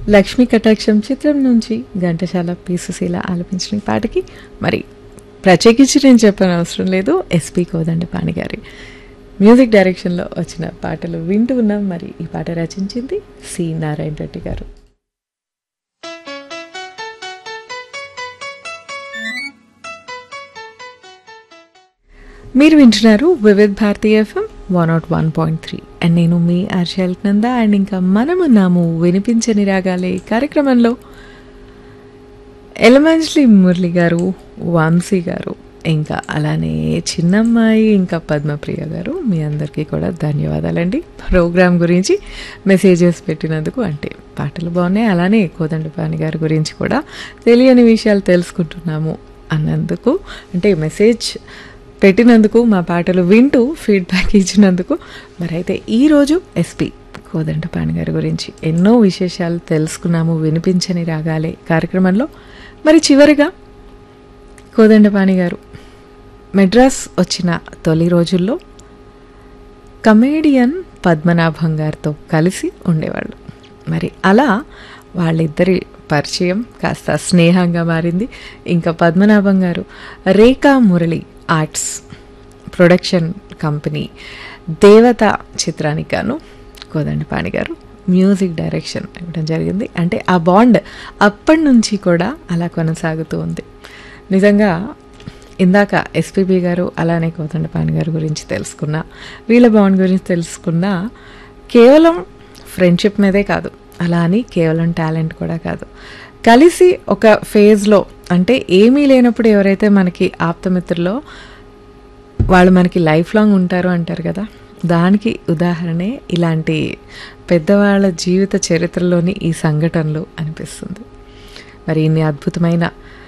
లక్ష్మీ కటాక్షం చిత్రం నుంచి ఘంటసాల పి సుశీల ఆలపించిన ఈ పాటకి మరి ప్రత్యేకించి నేను చెప్పని అవసరం లేదు ఎస్పి కోదండపాణి గారి మ్యూజిక్ డైరెక్షన్లో వచ్చిన పాటలు వింటూ ఉన్నాం మరి ఈ పాట రచించింది సి నారాయణ రెడ్డి గారు మీరు వింటున్నారు Vividh Bharati FM one naught one point three and నేను మీ హర్షల్ నంద అండ్ ఇంకా మనమున్నాము వినిపించని రాగాలే కార్యక్రమంలో ఎలమంజ్లీ మురళి గారు వంశీ గారు ఇంకా అలానే చిన్నమ్మాయి ఇంకా పద్మప్రియ గారు మీ అందరికీ కూడా ధన్యవాదాలండి ప్రోగ్రామ్ గురించి మెసేజెస్ పెట్టినందుకు అంటే పాటలు బాగున్నాయి అలానే కోదండపాణి గారి గురించి కూడా తెలియని విషయాలు తెలుసుకుంటున్నాము అన్నందుకు అంటే మెసేజ్ పెట్టినందుకు మా పాటలు వింటూ ఫీడ్బ్యాక్ ఇచ్చినందుకు మరైతే ఈరోజు ఎస్పి కోదండపాణి గారి గురించి ఎన్నో విశేషాలు తెలుసుకున్నాము వినిపించని రాగాలే కార్యక్రమంలో మరి చివరిగా కోదండపాణి గారు మెడ్రాస్ వచ్చిన తొలి రోజుల్లో కమేడియన్ పద్మనాభం గారితో కలిసి ఉండేవాళ్ళు మరి అలా వాళ్ళిద్దరి పరిచయం కాస్త స్నేహంగా మారింది ఇంకా పద్మనాభం గారు Rekha Murali arts production company Devata చిత్రానికి గాను కోదండపాణి గారు మ్యూజిక్ డైరెక్షన్ ఇవ్వడం జరిగింది అంటే ఆ బాండ్ అప్పటి నుంచి కూడా అలా కొనసాగుతూ ఉంది నిజంగా ఇందాక ఎస్పీబీ గారు అలానే కోదండపాణి గారి గురించి తెలుసుకున్నా వీళ్ళ బాండ్ గురించి తెలుసుకున్నా కేవలం ఫ్రెండ్షిప్ మీదే కాదు అలా అని కేవలం టాలెంట్ కూడా కాదు కలిసి ఒక ఫేజ్లో అంటే ఏమీ లేనప్పుడు ఎవరైతే మనకి ఆప్తమిత్రులో వాళ్ళు మనకి లైఫ్ లాంగ్ ఉంటారు అంటారు కదా దానికి ఉదాహరణే ఇలాంటి పెద్దవాళ్ళ జీవిత చరిత్రలోని ఈ సంఘటనలు అనిపిస్తుంది మరి ఇన్ని అద్భుతమైన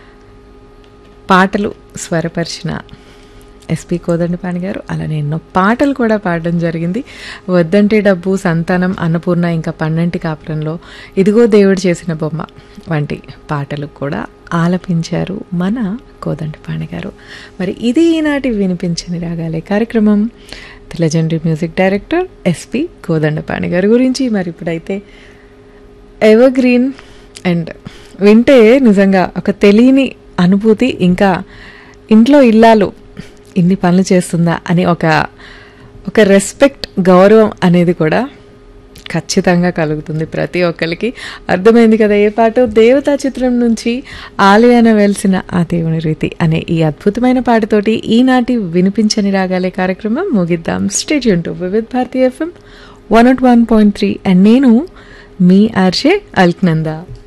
పాటలు స్వరపరిచిన ఎస్పి కోదండపాణి గారు అలానే ఎన్నో పాటలు కూడా పాడడం జరిగింది వద్దంటే డబ్బు సంతానం అన్నపూర్ణ ఇంకా పన్నంటి కాపురంలో ఇదిగో దేవుడు చేసిన బొమ్మ వంటి పాటలు కూడా ఆలపించారు మన కోదండపాణి గారు మరి ఇది ఈనాటి వినిపించని రాగాలే కార్యక్రమం legendary music director SP Kodandapani గారి గురించి మరి ఇప్పుడైతే ఎవర్ గ్రీన్ అండ్ వింటే నిజంగా ఒక తెలియని అనుభూతి ఇంకా ఇంట్లో ఇల్లాలు ఇన్ని పనులు చేస్తుందా అని ఒక ఒక రెస్పెక్ట్ గౌరవం అనేది కూడా ఖచ్చితంగా కలుగుతుంది ప్రతి ఒక్కరికి అర్థమైంది కదా ఏ పాట దేవతా చిత్రం నుంచి ఆలయాన వెలిసిన ఆ దేవుని రీతి అనే ఈ అద్భుతమైన పాటతోటి ఈనాటి వినిపించని రాగాలే కార్యక్రమం ముగిద్దాం stay tuned to Vividh Bharati FM one naught one point three and నేను మీ ఆర్షే అల్క్నందా